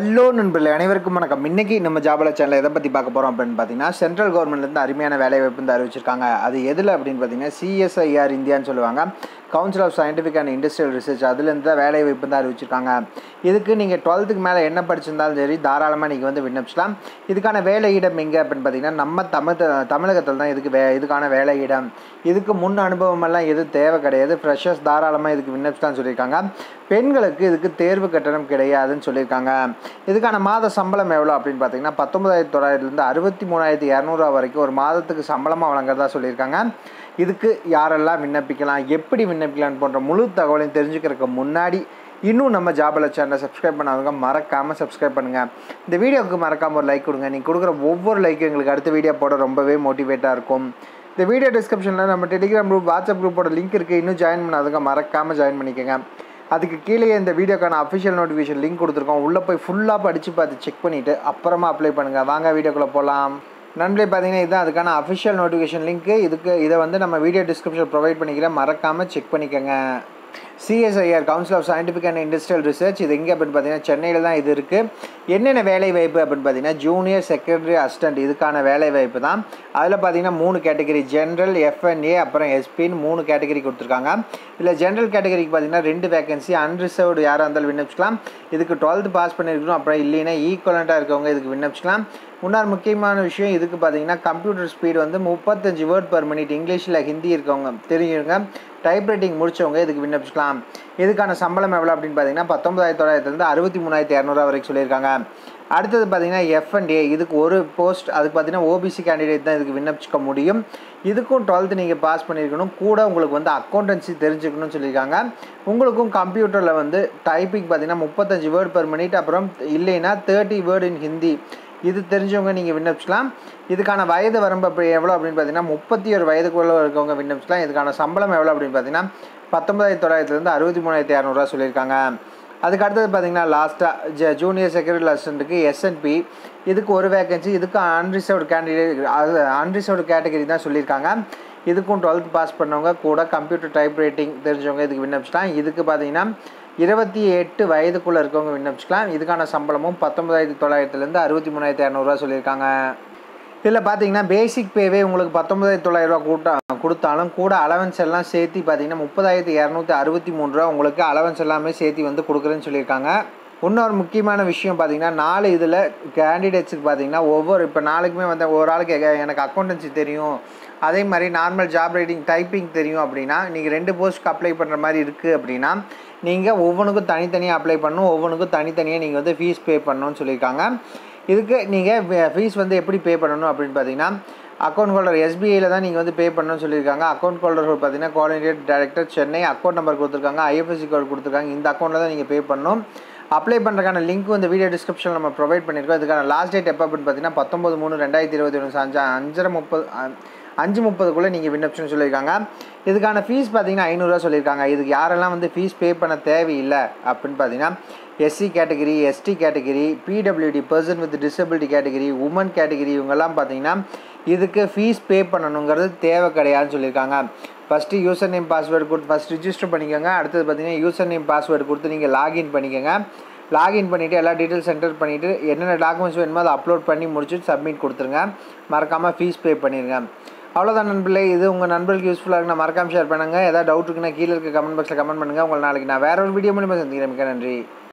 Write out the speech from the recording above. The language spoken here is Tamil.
ஹலோ நண்பர்களே அனைவருக்கும் வணக்கம் இன்னைக்கு நம்ம ஜாபல சேனல் எதை பற்றி பார்க்க போகிறோம் அப்படின்னு பார்த்தீங்கன்னா சென்ட்ரல் கவர்மெண்ட்லேருந்து அருமையான வேலை வாய்ப்பு வந்து அறிவிச்சிருக்காங்க அது எதில் அப்படின்னு பார்த்தீங்கன்னா சிஎஸ்ஐஆர் இந்தியான்னு சொல்லுவாங்க council of scientific and industrial research அதுலேருந்து தான் வேலை வாய்ப்பு தான் அறிவிச்சிருக்காங்க இதுக்கு நீங்கள் டுவெல்த்துக்கு மேலே என்ன படிச்சிருந்தாலும் சரி தாராளமாக நீங்கள் வந்து விண்ணப்பிச்சலாம் இதுக்கான வேலை இடம் எங்கே அப்படின்னு பார்த்தீங்கன்னா நம்ம தமிழ் தமிழகத்தில் தான் இதுக்கு வே இதுக்கான வேலை இடம் இதுக்கு முன் அனுபவமெல்லாம் எதுவும் தேவை கிடையாது ஃப்ரெஷர்ஸ் தாராளமாக இதுக்கு விண்ணப்பிச்சலாம்னு சொல்லியிருக்காங்க பெண்களுக்கு இதுக்கு தேர்வு கட்டணம் கிடையாதுன்னு சொல்லியிருக்காங்க இதுக்கான மாத சம்பளம் எவ்வளோ அப்படின்னு பார்த்தீங்கன்னா பத்தொன்பதாயிரத்தி தொள்ளாயிரத்துலேருந்து அறுபத்தி மூணாயிரத்தி இரநூறுவா வரைக்கும் ஒரு மாதத்துக்கு சம்பளமாக வழங்குறதா சொல்லியிருக்காங்க இதுக்கு யாரெல்லாம் விண்ணப்பிக்கலாம் எப்படி விண்ணப்பிக்கலாம் போன்ற முழு தகவலையும் தெரிஞ்சுக்கிறதுக்கு முன்னாடி இன்னும் நம்ம ஜாபல சேனலை சப்ஸ்கிரைப் பண்ணாதவங்க மறக்காமல் சப்ஸ்கிரைப் பண்ணுங்கள் இந்த வீடியோவுக்கு மறக்காமல் ஒரு லைக் கொடுங்க நீங்கள் கொடுக்குற ஒவ்வொரு லைக்கும் எங்களுக்கு அடுத்த வீடியோ போட ரொம்பவே மோட்டிவேட்டாக இருக்கும் இந்த வீடியோ டிஸ்கிரிப்ஷனில் நம்ம டெலிகிராம் குரூப் வாட்ஸ்அப் குரூப்போட லிங்க் இருக்குது இன்னும் ஜாயின் பண்ணாதவங்க மறக்காமல் ஜாயின் பண்ணிக்கோங்க அதுக்கு கீழே இந்த வீடியோக்கான அஃபிஷியல் நோட்டிஃபிகேஷன் லிங்க் கொடுத்துருக்கோம் உள்ளே போய் ஃபுல்லாக படித்து பார்த்து செக் பண்ணிவிட்டு அப்புறமா அப்ளை பண்ணுங்கள் வாங்க வீடியோக்குள்ளே போகலாம் நண்பர்களே பார்த்தீங்கன்னா இதுதான் அதுக்கான அஃபிஷியல் நோட்டிஃபிகேஷன் லிங்க்கு இதுக்கு இதை வந்து நம்ம வீடியோ டிஸ்கிரிப்ஷன் ப்ரொவைட் பண்ணிக்கிறேன் மறக்காமல் செக் பண்ணிக்கோங்க CSIR council of scientific and industrial research இது எங்கே அப்படின்னு பார்த்தீங்கன்னா சென்னையில் தான் இது இருக்குது என்னென்ன வேலை வாய்ப்பு அப்படின்னு பார்த்தீங்கன்னா ஜூனியர் செக்ரட்டரி அசிஸ்டன்ட் இதுக்கான வேலை வாய்ப்பு தான் அதில் பார்த்தீங்கன்னா மூணு கேட்டகரி ஜென்ரல் எஃப்என்ஏ அப்புறம் எஸ்பின்னு மூணு கேட்டகரி கொடுத்துருக்காங்க இதில் ஜென்ரல் கேட்டகரிக்கு பார்த்தீங்கன்னா ரெண்டு வேகன்சி அன்ரிசர்வ்டு யாராக இருந்தாலும் விண்ணப்பிச்சிக்கலாம் இதுக்கு டுவெல்த்து பாஸ் பண்ணியிருக்கணும் அப்புறம் இல்லைன்னா ஈக்குவலண்ட்டாக இருக்கவங்க இதுக்கு விண்ணப்பிச்சிக்கலாம் இன்னொரு முக்கியமான விஷயம் இதுக்கு பார்த்தீங்கன்னா கம்ப்யூட்டர் ஸ்பீடு வந்து முப்பத்தஞ்சு வேர்ட் பர் மினிட் இங்கிலீஷில் ஹிந்தி இருக்கவங்க தெரிஞ்சவங்க டைப்ரைட்டிங் முடித்தவங்க இதுக்கு விண்ணப்பிச்சிக்கலாம் இதுக்கான சம்பளம் எவ்வளோ அப்படின்னு பார்த்தீங்கன்னா பத்தொன்பதாயிரத்தி தொள்ளாயிரத்துலேருந்து அறுபத்தி மூணாயிரத்தி இரநூறுவா வரைக்கும் சொல்லியிருக்காங்க அடுத்தது பார்த்தீங்கன்னா எஃப்என்டே இதுக்கு ஒரு போஸ்ட் அதுக்கு பார்த்தீங்கன்னா ஓபிசி கேண்டிடேட் தான் இதுக்கு விண்ணப்பிச்சிக்க முடியும் இதுக்கும் டுவெல்த்து நீங்கள் பாஸ் பண்ணியிருக்கணும் கூட உங்களுக்கு வந்து அக்கௌண்டன்சி தெரிஞ்சுக்கணும்னு சொல்லியிருக்காங்க உங்களுக்கும் கம்ப்யூட்டரில் வந்து டைப்பிங் பார்த்தீங்கன்னா முப்பத்தஞ்சு வேர்ட் பர் மினிட் அப்புறம் இல்லைன்னா தேர்ட்டி வேர்ட் இன் ஹிந்தி இது தெரிஞ்சவங்க நீங்கள் விண்ணப்பிச்சிக்கலாம் இதுக்கான வயது வரம்பு அப்படி எவ்வளோ அப்படின்னு பார்த்தீங்கன்னா முப்பத்தி ஒரு வயதுக்குள்ளே இருக்கவங்க விண்ணப்பிச்சிக்கலாம் இதுக்கான சம்பளம் எவ்வளோ அப்படின்னு பார்த்தீங்கன்னா பத்தொன்பதாயிரத்தி தொள்ளாயிரத்துலேருந்து அறுபத்தி மூணாயிரத்தி இரநூறுவா சொல்லியிருக்காங்க அதுக்கு அடுத்தது பார்த்தீங்கன்னா லாஸ்ட்டாக ஜ ஜூனியர் செக்ரட்டரி அசிஸ்டண்ட்டுக்கு எஸ்என்பி இதுக்கு ஒரு வேகன்சி இதுக்கு அன்ரிசர்வ்டு கேண்டிடேட் அது அன்ரிசர்வ்டு கேட்டகரி தான் சொல்லியிருக்காங்க இதுக்கும் டுவெல்த் பாஸ் பண்ணவங்க கூட கம்ப்யூட்டர் டைப் ரைட்டிங் தெரிஞ்சவங்க இதுக்கு விண்ணப்பிச்சிட்டாங்க இதுக்கு பார்த்தீங்கன்னா இருபத்தி எட்டு வயதுக்குள்ளே இருக்கவங்க விண்ணப்பிச்சிக்கலாம் இதுக்கான சம்பளமும் பத்தொன்பதாயிரத்தி தொள்ளாயிரத்துலேருந்து அறுபத்தி மூணாயிரத்தி இரநூறுவா சொல்லியிருக்காங்க இதில் பார்த்தீங்கன்னா பேசிக் பேவே உங்களுக்கு பத்தொன்பதாயிரத்தி தொள்ளாயிரரூவா கூட்டா கொடுத்தாலும் கூட அலவன்ஸ் எல்லாம் சேர்த்து பார்த்தீங்கன்னா முப்பதாயிரத்தி இரநூத்தி அறுபத்தி மூணு ரூபா உங்களுக்கு அலவன்ஸ் எல்லாமே சேர்த்து வந்து கொடுக்குறேன்னு சொல்லியிருக்காங்க இன்னொரு முக்கியமான விஷயம் பார்த்தீங்கன்னா நாலு இதில் கேண்டிடேட்ஸுக்கு பார்த்தீங்கன்னா ஒவ்வொரு இப்போ நாளைக்குமே வந்து ஒரு ஆளுக்கு எனக்கு அக்கௌண்டன்சி தெரியும் அதே மாதிரி நார்மல் ஜாப் ரைட்டிங் டைப்பிங் தெரியும் அப்படின்னா நீங்கள் ரெண்டு போஸ்ட்க்கு அப்ளை பண்ணுற மாதிரி இருக்குது அப்படின்னா நீங்கள் ஒவ்வொன்றுக்கும் தனித்தனியாக அப்ளை பண்ணணும் ஒவ்வொன்றுக்கும் தனித்தனியாக நீங்கள் வந்து ஃபீஸ் பே பண்ணணும்னு சொல்லியிருக்காங்க இதுக்கு நீங்கள் ஃபீஸ் வந்து எப்படி பே பண்ணணும் அப்படின்னு பார்த்தீங்கன்னா அக்கௌண்ட் ஹோல்டர் எஸ்பிஐயில் தான் நீங்கள் வந்து பே பண்ணணும்னு சொல்லியிருக்காங்க அக்கௌண்ட் ஹோல்டர் பார்த்தீங்கன்னா coordinate director Chennai account number கொடுத்துருக்காங்க ஐஎஃப்எஸ்சி கோட் கொடுத்துருக்காங்க இந்த அக்கௌண்ட்டில் தான் நீங்கள் பே பண்ணணும் அப்ளை பண்ணுறதுக்கான லிங்க் இந்த வீடியோ டிஸ்கிரிப்ஷனில் நம்ம ப்ரொவைட் பண்ணியிருக்கோம் இதுக்கான லாஸ்ட் டேட் எப்போ அப்படின்னு பார்த்தீங்கன்னா பத்தொம்பது மூணு ரெண்டாயிரத்தி இருபத்தி ஒன்று அஞ்சு அஞ்சரை முப்பது அஞ்சு முப்பதுக்குள்ளே நீங்கள் விண்ணப்பிச்சுன்னு சொல்லியிருக்காங்க இதுக்கான ஃபீஸ் பார்த்தீங்கன்னா ஐநூறுரூவா சொல்லியிருக்காங்க இதுக்கு யாரெல்லாம் வந்து ஃபீஸ் பே பண்ண தேவையில்லை அப்படின்னு பார்த்தீங்கன்னா SC category ST category PWD person with disability category woman category இவங்கெல்லாம் பார்த்தீங்கன்னா இதுக்கு ஃபீஸ் பே பண்ணணுங்கிறது தேவை கிடையாதுன்னு சொல்லியிருக்காங்க ஃபஸ்ட்டு யூசர் நேம் பாஸ்வேர்டு கொடுத்து ஃபஸ்ட் ரிஜிஸ்டர் பண்ணிக்கோங்க அடுத்தது பார்த்தீங்கன்னா யூசர் நேம் பாஸ்வேர்டு கொடுத்து நீங்கள் லாகின் பண்ணிக்கோங்க லாகின் பண்ணிவிட்டு எல்லா டீட்டெயில்ஸ் என்டர் பண்ணிவிட்டு என்னென்ன டாக்குமெண்ட்ஸ் வேணுமோ அதை அப்லோட் பண்ணி முடிச்சுட்டு சப்மிட் கொடுத்துருங்க மறக்காமல் ஃபீஸ் பே பண்ணிடுங்க அவ்வளோதான் நண்பர்களே இது உங்கள் நண்பர்களுக்கு யூஸ்ஃபுல்லாக இருக்குன்னா மறக்காமல் ஷேர் பண்ணுங்கள் ஏதாவது டவுட் இருக்குன்னா கீழே இருக்க கமெண்ட் பாக்ஸில் கமெண்ட் பண்ணுங்கள் உங்களை நாளைக்கு நான் வேற ஒரு வீடியோ மூலியமாக சந்திக்கிறேன் மிக்க நன்றி